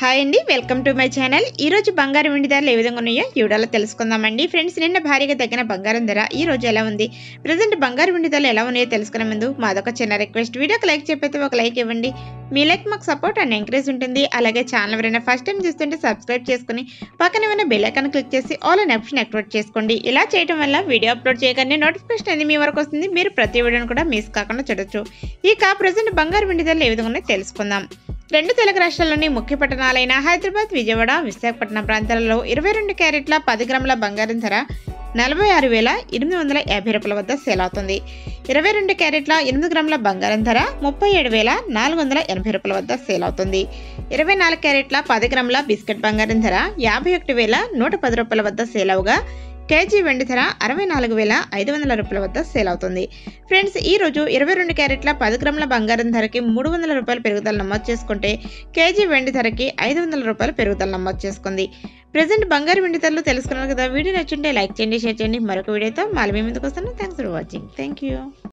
hi అండి welcome to my channel ఈ రోజు బంగారం వెండి ధరలు ఏ విధంగా ఉన్నాయో ఈ వీడియోలో తెలుసుకుందామండి ఫ్రెండ్స్ నిన్న భారీగా తగ్గిన బంగారం ధర ఈ రోజు ఎలా ఉంది ప్రజెంట్ బంగారం వెండి ధరలు ఎలా ఉన్నాయో తెలుసుకునే ముందు మాదొక చిన్న రిక్వెస్ట్ వీడియోకి లైక్ చెప్పైతే ఒక లైక్ ఇవ్వండి మీ లైక్ మాకు సపోర్ట్ అండ్ ఎంకరేజ్ ఉంటుంది అలాగే ఛానల్ ఎవరైనా ఫస్ట్ టైం చూస్తుంటే సబ్స్క్రైబ్ చేసుకుని పక్కన ఏమైనా బెల్ ఐకాన్ క్లిక్ చేసి ఆల్ అనే ఆప్షన్ యాక్టివేట్ చేసుకోండి ఇలా చేయడం వల్ల వీడియో అప్లోడ్ చేయగానే నోటిఫికేషన్ అనేది మీ వరకు వస్తుంది మీరు ప్రతి వీడియోని కూడా మిస్ కాకుండా చూడొచ్చు ఇక ప్రజెంట్ బంగారు వెండి ధరలు ఏ విధంగా ఉన్నాయో తెలుసుకుందాం రెండు తెలుగు రాష్ట్రాల్లోని ముఖ్య పట్టణాలైన హైదరాబాద్ విజయవాడ విశాఖపట్నం ప్రాంతాలలో ఇరవై రెండు క్యారెట్ల పది గ్రాముల బంగారం ధర నలభై ఆరు వేల ఎనిమిది వందల యాభై రూపాయల వద్ద సేల్ అవుతుంది ఇరవై రెండు క్యారెట్ల ఎనిమిది గ్రాముల బంగారం ధర ముప్పై ఏడు వేల నాలుగు వందల ఎనభై రూపాయల వద్ద సేల్ అవుతుంది ఇరవై నాలుగు క్యారెట్ల పది గ్రాముల బిస్కెట్ బంగారం ధర యాభై ఒకటి వేల నూట పది రూపాయల వద్ద సేల్ అవగా కేజీ వెండి ధర అరవై నాలుగు వేల ఐదు వందల రూపాయల వద్ద సేల్ అవుతుంది ఫ్రెండ్స్ ఈ రోజు ఇరవై రెండు క్యారెట్ల పది గ్రాముల బంగారం ధరకి మూడు వందల రూపాయల పెరుగుదల నమోదు చేసుకుంటే కేజీ వెండి ధరకి ఐదు వందల రూపాయల పెరుగుదల నమోదు చేసుకుంది ప్రజెంట్ బంగారు వెండి ధరలు తెలుసుకున్నారు కదా వీడియో నచ్చుంటే లైక్ చేయండి షేర్ చేయండి మరొక వీడియోతో మళ్ళీ మీ ముందుకు వస్తాను thanks for watching thank you